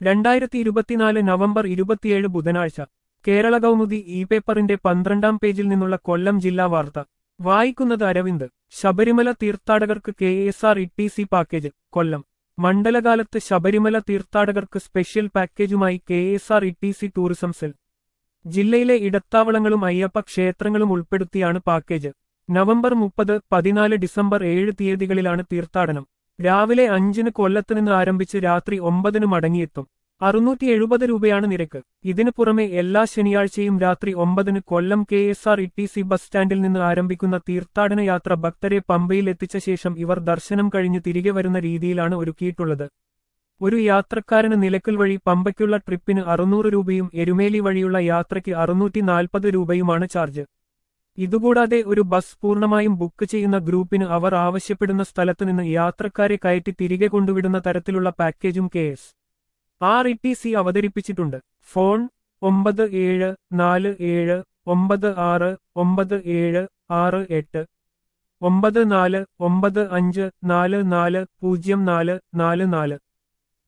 രണ്ടായിരത്തി ഇരുപത്തിനാല് നവംബർ ഇരുപത്തിയേഴ് ബുധനാഴ്ച കേരള കൗമുദി ഇ പേപ്പറിന്റെ പന്ത്രണ്ടാം പേജിൽ നിന്നുള്ള കൊല്ലം ജില്ലാ വാർത്ത വായിക്കുന്നത് അരവിന്ദ് ശബരിമല തീർത്ഥാടകർക്ക് K S R T C C package കൊല്ലം മണ്ഡലകാലത്ത് ശബരിമല തീർത്ഥാടകർക്ക് special പാക്കേജുമായി K S R T C C tourism cell ജില്ലയിലെ ഇടത്താവളങ്ങളും അയ്യപ്പ ക്ഷേത്രങ്ങളും ഉൾപ്പെടുത്തിയാണ് പാക്കേജ് നവംബർ മുപ്പത് പതിനാല് ഡിസംബർ ഏഴ് തീയതികളിലാണ് തീർത്ഥാടനം രാവിലെ അഞ്ചിന് കൊല്ലത്ത് നിന്ന് ആരംഭിച്ച് രാത്രി ഒമ്പതിന് മടങ്ങിയെത്തും അറുന്നൂറ്റി എഴുപത് രൂപയാണ് നിരക്ക് ഇതിനു പുറമെ എല്ലാ ശനിയാഴ്ചയും രാത്രി ഒമ്പതിന് Kollam K S R T C bus ബസ് സ്റ്റാൻഡിൽ നിന്ന് ആരംഭിക്കുന്ന തീർത്ഥാടന യാത്ര ഭക്തരെ പമ്പയിൽ എത്തിച്ച ശേഷം ഇവർ ദർശനം കഴിഞ്ഞ് തിരികെ വരുന്ന രീതിയിലാണ് ഒരുക്കിയിട്ടുള്ളത് ഒരു യാത്രക്കാരന് നിലക്കൽ വഴി പമ്പയ്ക്കുള്ള ട്രിപ്പിന് അറുന്നൂറ് രൂപയും എരുമേലി വഴിയുള്ള യാത്രയ്ക്ക് അറുന്നൂറ്റി നാൽപ്പത് രൂപയുമാണ് ചാർജ് ഇതുകൂടാതെ ഒരു ബസ് പൂർണ്ണമായും ബുക്ക് ചെയ്യുന്ന ഗ്രൂപ്പിന് അവർ ആവശ്യപ്പെടുന്ന സ്ഥലത്ത് നിന്ന് യാത്രക്കാരെ കയറ്റി തിരികെ കൊണ്ടുവിടുന്ന തരത്തിലുള്ള പാക്കേജും K S R T C സി അവതരിപ്പിച്ചിട്ടുണ്ട് ഫോൺ ഒമ്പത് ഏഴ് നാല് ഏഴ് ഒമ്പത് ആറ് ഒമ്പത് ഏഴ് ആറ് എട്ട് ഒമ്പത് നാല് ഒമ്പത് അഞ്ച് നാല് നാല് പൂജ്യം നാല് നാല് നാല്